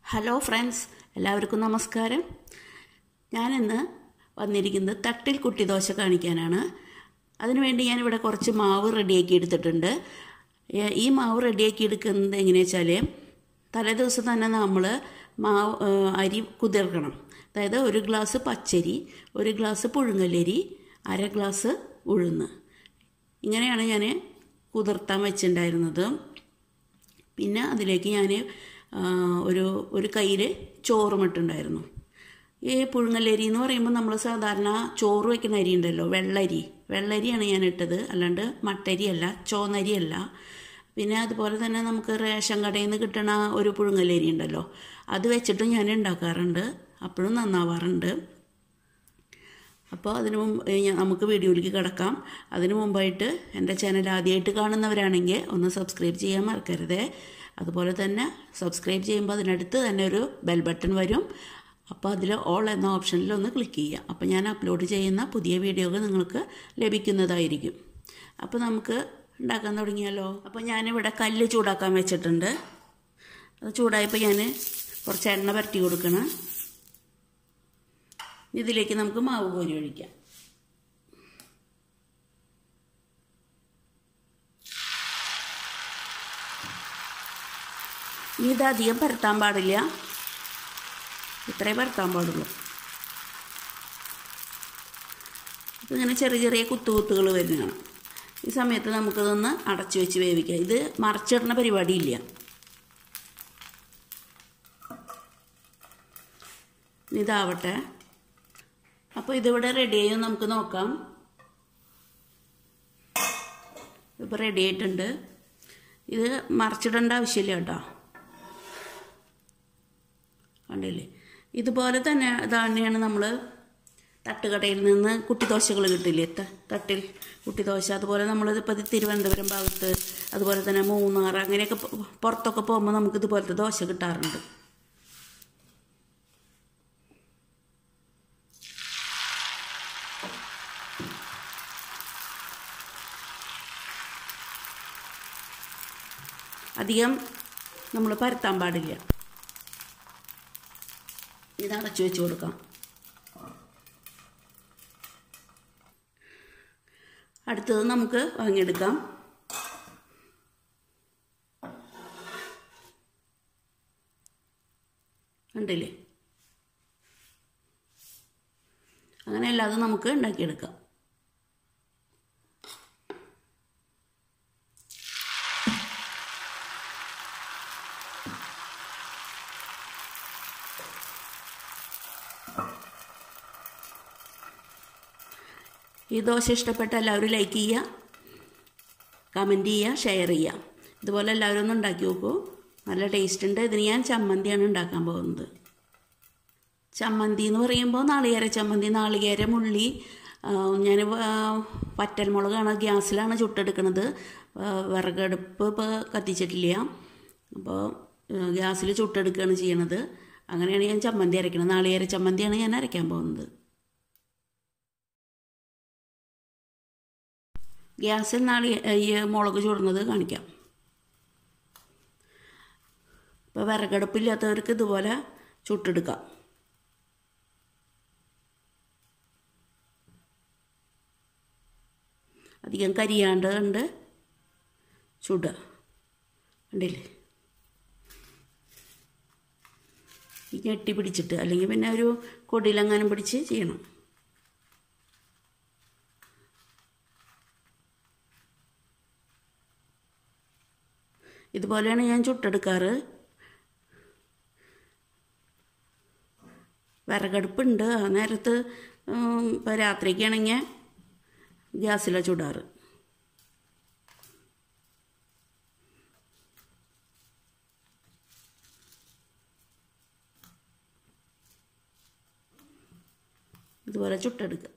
hello friends എല്ലാവർക്കും നമസ്കാരം ഞാനിന്ന് വന്നിരിക്കുന്നത് തട്ടിൽ കുട്ടി ദോശ കാണിക്കാനാണ് അതിനുവേണ്ടി ഞാനിവിടെ കുറച്ച് മാവ് റെഡിയാക്കി എടുത്തിട്ടുണ്ട് ഏ- ഈ മാവ് റെഡിയാക്കി എടുക്കുന്നത് എങ്ങനെയാ വെച്ചാൽ തലേ ദിവസം തന്നെ നമ്മൾ മാവ് ഏ, അരി കുതിർക്കണം അതായത് ഒരു ഗ്ലാസ് പച്ചരി ഒരു ഗ്ലാസ് പുഴുങ്ങലരി അര ഗ്ലാസ് ഉഴുന്ന് ഇങ്ങനെയാണ് ഞാൻ കുതിർത്താൻ വെച്ചിട്ടുണ്ടായിരുന്നത് പിന്നെ അതിലേക്ക് ഞാൻ ഒരു ഒരു കയ്യിൽ ചോറും ഇട്ടുണ്ടായിരുന്നു ഈ പുഴുങ്ങലരി എന്ന് പറയുമ്പോൾ നമ്മൾ സാധാരണ ചോറ് വെക്കുന്ന അരി ഉണ്ടല്ലോ വെള്ളരി വെള്ളരിയാണ് ഞാൻ ഇട്ടത് അല്ലാണ്ട് മട്ടരിയല്ല ചോന്നരിയല്ല പിന്നെ അതുപോലെ തന്നെ നമുക്ക് റേഷൻ കടയിൽ നിന്ന് കിട്ടണ ഒരു പുഴുങ്ങലരി ഉണ്ടല്ലോ അത് വെച്ചിട്ടും ഞാൻ ഉണ്ടാക്കാറുണ്ട് അപ്പോഴും നന്നാവാറുണ്ട് അപ്പോൾ അതിന് മുമ്പ് ഏ, ഞാൻ- നമുക്ക് വീഡിയോയിലേക്ക് കിടക്കാം അതിന് മുമ്പായിട്ട് എൻ്റെ ചാനൽ ആദ്യമായിട്ട് കാണുന്നവരാണെങ്കിൽ ഒന്ന് സബ്സ്ക്രൈബ് ചെയ്യാൻ മറക്കരുത് അതുപോലെ തന്നെ സബ്സ്ക്രൈബ് ചെയ്യുമ്പോൾ അതിനടുത്ത് തന്നെ ഒരു ബെൽ ബട്ടൺ വരും അപ്പോൾ അതിൽ ഓൾ എന്ന ഓപ്ഷനിൽ ഒന്ന് ക്ലിക്ക് ചെയ്യുക അപ്പോൾ ഞാൻ അപ്ലോഡ് ചെയ്യുന്ന പുതിയ വീഡിയോകൾ നിങ്ങൾക്ക് ലഭിക്കുന്നതായിരിക്കും അപ്പോൾ നമുക്ക് ഉണ്ടാക്കാൻ തുടങ്ങിയാലോ അപ്പോൾ ഞാനിവിടെ കല്ല് ചൂടാക്കാൻ വെച്ചിട്ടുണ്ട് അത് ചൂടായപ്പോൾ ഞാൻ കുറച്ച് എണ്ണ പരട്ടി കൊടുക്കണം ഇതിലേക്ക് നമുക്ക് മാവ് കോരി ഒഴിക്കാം ഇനി ഇത് അധികം പരത്താൻ പാടില്ല ഇത്രേ പരത്താൻ പാടുള്ളൂ ഇതിങ്ങനെ ചെറിയ ചെറിയ കുത്തുകുത്തുകൾ വരുന്നതാണ് ഈ സമയത്ത് നമുക്കിതൊന്ന് അടച്ചു വെച്ച് വേവിക്കാം ഇത് മറച്ചിടുന്ന പരിപാടിയില്ല ഇനി ഇതാവട്ടെ അപ്പോൾ ഇതിവിടെ റെഡി ആയി നമുക്ക് നോക്കാം ഇപ്പോൾ റെഡി ആയിട്ടുണ്ട് ഇത് മറിച്ചിടേണ്ട ആവശ്യമില്ല കേട്ടോ കണ്ടില്ലേ ഇതുപോലെ തന്നെ തന്നെയാണ് നമ്മൾ തട്ടുകടയിൽ നിന്ന് കുട്ടിദോശകൾ കിട്ടില്ലേ ത- തട്ടിൽ കുട്ടിദോശ അതുപോലെ നമ്മൾ ഇപ്പോൾ തിരുവനന്തപുരം ഭാഗത്ത് അതുപോലെ തന്നെ മൂന്നാർ അങ്ങനെയൊക്കെ പു- പുറത്തൊക്കെ പോകുമ്പോൾ നമുക്ക് ഇതുപോലത്തെ ദോശ കിട്ടാറുണ്ട് അധികം നമ്മൾ പരത്താൻ പാടില്ല ഇത് അടച്ചു വെച്ച് കൊടുക്കാം അടുത്തത് നമുക്ക് വാങ്ങിയെടുക്കാം കണ്ടില്ലേ അങ്ങനെ അല്ലാതെ നമുക്ക് ഉണ്ടാക്കിയെടുക്കാം ഈ ദോശ ഇഷ്ടപ്പെട്ട എല്ലാവരും ലൈക്ക് ചെയ്യുക കമൻറ്റ് ചെയ്യുക ഷെയർ ചെയ്യുക ഇതുപോലെ എല്ലാവരും ഒന്ന് ഉണ്ടാക്കി നോക്കൂ നല്ല ടേസ്റ്റ് ഉണ്ട് ഇതിന് ഞാൻ ചമ്മന്തിയാണ് ഉണ്ടാക്കാൻ പോകുന്നത് ചമ്മന്തി എന്ന് പറയുമ്പോൾ നാളികേര ചമ്മന്തി നാളികേരം ഉള്ളി ആ, ഞാൻ വറ്റൽമുളകാണ് ഗ്യാസിലാണ് ചുട്ടെടുക്കുന്നത് ആ, വിറകടുപ്പ് ഇപ്പോൾ കത്തിച്ചിട്ടില്ല അപ്പോൾ ഗ്യാസിൽ ചുട്ടെടുക്കുകയാണ് ചെയ്യണത് അങ്ങനെയാണ് ഞാൻ ചമ്മന്തി അരയ്ക്കുന്നത് നാളികേര ചമ്മന്തിയാണ് ഞാൻ അരയ്ക്കാൻ പോകുന്നത് ഗ്യാസിൽ നാളി ഈ മുളക് ചൂടുന്നത് കാണിക്കാം ഇപ്പോൾ വിറകടുപ്പില്ലാത്തവർക്ക് ഇതുപോലെ ചുട്ടെടുക്കാം അധികം കരിയാണ്ട് കണ്ട് ചുടുക കണ്ടില്ലേ ഈ ഞെട്ടി പിടിച്ചിട്ട് അല്ലെങ്കിൽ പിന്നെ ഒരു കൊടിയിലെങ്ങാനും പിടിച്ച് ചെയ്യണം ഇതുപോലെയാണ് ഞാൻ ചുട്ടെടുക്കാറ് വിറകടുപ്പുണ്ട് ആ നേരത്ത് ഇപ്പോൾ രാത്രിക്കാണെങ്കിൽ ഗ്യാസിലാണ് ചുടാറ് ഇതുപോലെ ചുട്ടെടുക്കുക